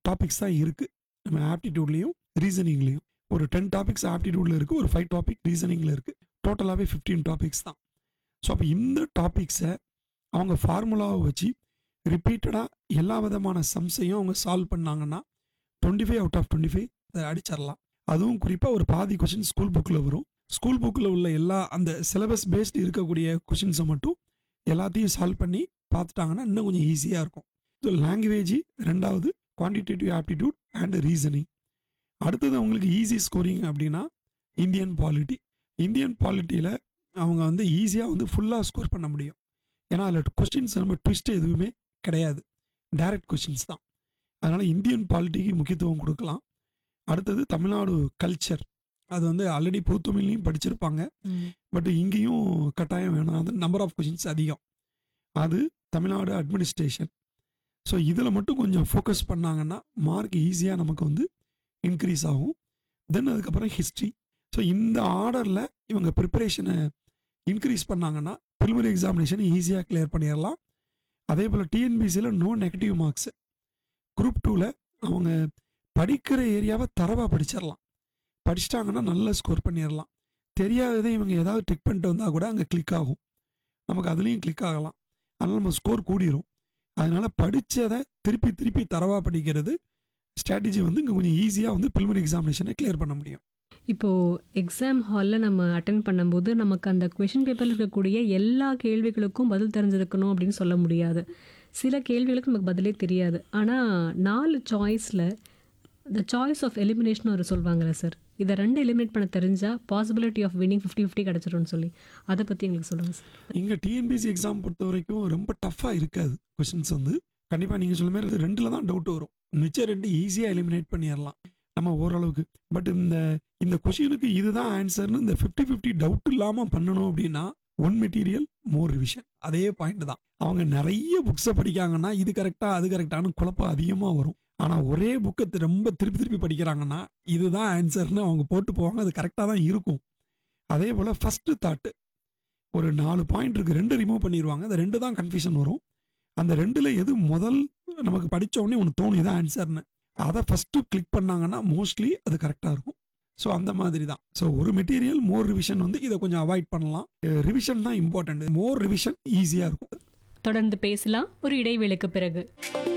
topics தான் இருக்குது நம்ம ஆப்டிடியூட்லேயும் ரீசனிங்லேயும் ஒரு டென் டாபிக்ஸ் ஆப்டிடியூடில் இருக்குது ஒரு ஃபைவ் டாபிக் ரீசனிங்கில் இருக்குது டோட்டலாகவே ஃபிஃப்டீன் டாபிக்ஸ் தான் ஸோ அப்போ இந்த டாபிக்ஸை அவங்க ஃபார்முலாவை வச்சு ரிப்பீட்டடாக எல்லா விதமான சம்ஸையும் அவங்க சால்வ் பண்ணாங்கன்னா twenty five out of twenty five அதை அடிச்சிடலாம் அதுவும் குறிப்பாக ஒரு பாதி கொஷின் ஸ்கூல் புக்கில் வரும் ஸ்கூல் புக்கில் உள்ள எல்லா அந்த சிலபஸ் பேஸ்டு இருக்கக்கூடிய கொஷின்ஸை மட்டும் எல்லாத்தையும் சால்வ் பண்ணி பார்த்துட்டாங்கன்னா இன்னும் கொஞ்சம் ஈஸியாக இருக்கும் ஸோ லாங்குவேஜ் ரெண்டாவது குவான்டிடேட்டிவ் ஆப்டிடியூட் அண்ட் ரீசனிங் அடுத்தது அவங்களுக்கு ஈஸி ஸ்கோரிங் அப்படின்னா இந்தியன் பாலிட்டி இந்தியன் பாலிட்டியில் அவங்க வந்து ஈஸியாக வந்து ஃபுல்லாக ஸ்கோர் பண்ண முடியும் ஏன்னா அதில் கொஸ்டின்ஸ் நம்ம ட்விஸ்ட் எதுவுமே கிடையாது டைரக்ட் கொஸ்டின்ஸ் தான் அதனால் இந்தியன் பாலிட்டிக்கு முக்கியத்துவம் கொடுக்கலாம் அடுத்தது தமிழ்நாடு கல்ச்சர் அது வந்து ஆல்ரெடி பொதுத்தமிழ்லையும் படிச்சிருப்பாங்க பட் இங்கேயும் கட்டாயம் வேணும் அது நம்பர் ஆஃப் கொஷின்ஸ் அதிகம் அது தமிழ்நாடு அட்மினிஸ்ட்ரேஷன் ஸோ இதில் மட்டும் கொஞ்சம் ஃபோக்கஸ் பண்ணாங்கன்னா மார்க் ஈஸியாக நமக்கு வந்து இன்க்ரீஸ் ஆகும் தென் அதுக்கப்புறம் ஹிஸ்ட்ரி ஸோ இந்த ஆர்டரில் இவங்க ப்ரிப்பரேஷனை இன்க்ரீஸ் பண்ணாங்கன்னா ப்ரிலிமினரி எக்ஸாமினேஷன் ஈஸியாக கிளியர் பண்ணிடலாம் அதே போல் டிஎன்பிசியில் நோ நெகட்டிவ் மார்க்ஸ் குரூப் டூவில் அவங்க படிக்கிற ஏரியாவை தரவாக படிச்சிடலாம் படிச்சிட்டாங்கன்னா நல்லா ஸ்கோர் பண்ணிடலாம் தெரியாததை இவங்க ஏதாவது டிக் பண்ணிட்டு வந்தால் கூட அங்கே கிளிக் ஆகும் நமக்கு அதுலேயும் கிளிக் ஆகலாம் அதனால் நம்ம ஸ்கோர் கூடிரும் அதனால் படித்ததை திருப்பி திருப்பி தரவாக படிக்கிறது ஸ்ட்ராட்டஜி வந்து இங்கே கொஞ்சம் ஈஸியாக வந்து ப்ரிலிமினரி எக்ஸாமினேஷனை கிளியர் பண்ண முடியும் இப்போ எக்ஸாம் ஹாலில் நம்ம அட்டன் பண்ணும்போது நமக்கு அந்த கொஷின் பேப்பரில் இருக்கக்கூடிய எல்லா கேள்விகளுக்கும் பதில் தெரிஞ்சிருக்கணும் அப்படின்னு சொல்ல முடியாது சில கேள்விகளுக்கு நமக்கு பதிலே தெரியாது ஆனால் நாலு சாய்ஸில் the சாய்ஸ் ஆஃப் எலிமினேஷன் ஒரு சொல்லுவாங்கல்ல சார் இதை ரெண்டு எலிமினேட் பண்ண தெரிஞ்சால் possibility of winning fifty fifty கிடச்சிரும்னு சொல்லி அதை பற்றி எங்களுக்கு சொல்லுங்கள் சார் இங்கே டிஎன்பிசி எக்ஸாம் பொறுத்த வரைக்கும் ரொம்ப டஃப்பாக இருக்காது கொஷின்ஸ் வந்து கண்டிப்பாக நீங்கள் சொல்ல மாதிரி ரெண்டில் தான் டவுட் வரும் மிச்சம் ரெண்டு ஈஸியாக எலிமினேட் பண்ணிடலாம் நம்ம ஓரளவுக்கு பட் இந்த இந்த கொஷினுக்கு இதுதான் ஆன்சர்னு இந்த ஃபிஃப்டி ஃபிஃப்டி டவுட் இல்லாமல் பண்ணணும் அப்படின்னா ஒன் மெட்டீரியல் மோர் ரிவிஷன் அதே பாயிண்ட் தான் அவங்க நிறைய புக்ஸை படிக்காங்கன்னா இது கரெக்டாக அது கரெக்டானு குழப்பம் அதிகமாக வரும் ஆனால் ஒரே புக்கை ரொம்ப திருப்பி திருப்பி படிக்கிறாங்கன்னா இதுதான் ஆன்சர்னு அவங்க போட்டு போவாங்க அது கரெக்டாக தான் இருக்கும் அதே போல் ஃபஸ்ட்டு தாட்டு ஒரு நாலு பாயிண்ட் இருக்கு ரெண்டு ரிமூவ் பண்ணிடுவாங்க அந்த ரெண்டு தான் கன்ஃபியூஷன் வரும் அந்த ரெண்டுல எது முதல் நமக்கு படிச்ச உடனே ஒன்று தோணும் இதான் ஆன்சர்னு அதை ஃபஸ்ட்டு கிளிக் பண்ணாங்கன்னா மோஸ்ட்லி அது கரெக்டாக இருக்கும் ஸோ அந்த மாதிரி தான் ஸோ ஒரு மெட்டீரியல் மோர் ரிவிஷன் வந்து இதை கொஞ்சம் அவாய்ட் பண்ணலாம் ரிவிஷன் தான் இம்பார்ட்டன்ட் மோர் ரிவிஷன் ஈஸியாக இருக்கும் தொடர்ந்து பேசலாம் ஒரு இடைவேளைக்கு பிறகு